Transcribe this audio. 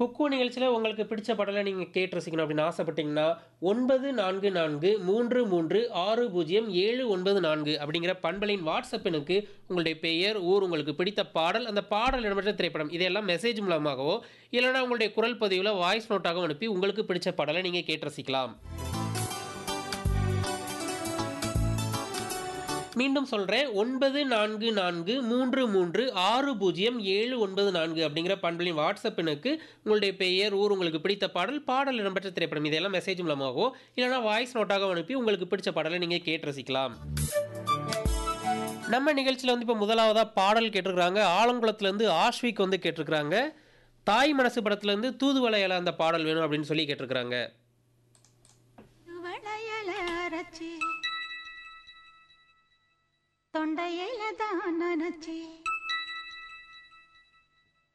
குக்கு நிகழ்ச்சியில் உங்களுக்கு பிடிச்ச பாடலை நீங்கள் கேட்டு ரசிக்கணும் அப்படின்னு ஆசைப்பட்டீங்கன்னா ஒன்பது நான்கு நான்கு மூன்று மூன்று ஆறு பூஜ்ஜியம் ஏழு ஒன்பது நான்கு அப்படிங்கிற பண்பலின் வாட்ஸ்அப் எண்ணுக்கு உங்களுடைய பெயர் ஊர் உங்களுக்கு பிடித்த பாடல் அந்த பாடல் இடம்பெற்ற திரைப்படம் இதையெல்லாம் மெசேஜ் மூலமாகவோ இல்லைனா உங்களுடைய குரல் பதிவில் வாய்ஸ் நோட்டாகவும் அனுப்பி உங்களுக்கு பிடிச்ச பாடலை நீங்கள் கேட்டு ரசிக்கலாம் மீண்டும் சொல்கிறேன் ஒன்பது நான்கு நான்கு மூன்று மூன்று ஆறு பூஜ்ஜியம் ஏழு ஒன்பது நான்கு அப்படிங்கிற பண்பலின் வாட்ஸ்அப் எண்ணுக்கு உங்களுடைய பெயர் ஊர் உங்களுக்கு பிடித்த பாடல் பாடல் இடம்பெற்ற திரைப்படம் இதெல்லாம் மெசேஜ் மூலமாகவோ இல்லைனா வாய்ஸ் நோட்டாக அனுப்பி உங்களுக்கு பிடிச்ச பாடலை நீங்கள் கேட்டு ரசிக்கலாம் நம்ம நிகழ்ச்சியில் வந்து இப்போ முதலாவதாக பாடல் கேட்டிருக்கிறாங்க ஆலங்குளத்துலேருந்து ஆஷ்விக் வந்து கேட்டிருக்கிறாங்க தாய் மனசு படத்துலேருந்து தூதுவளையல அந்த பாடல் வேணும் அப்படின்னு சொல்லி கேட்டிருக்கிறாங்க வளையல அரைச்சி தொண்டையில தான் நினைச்சி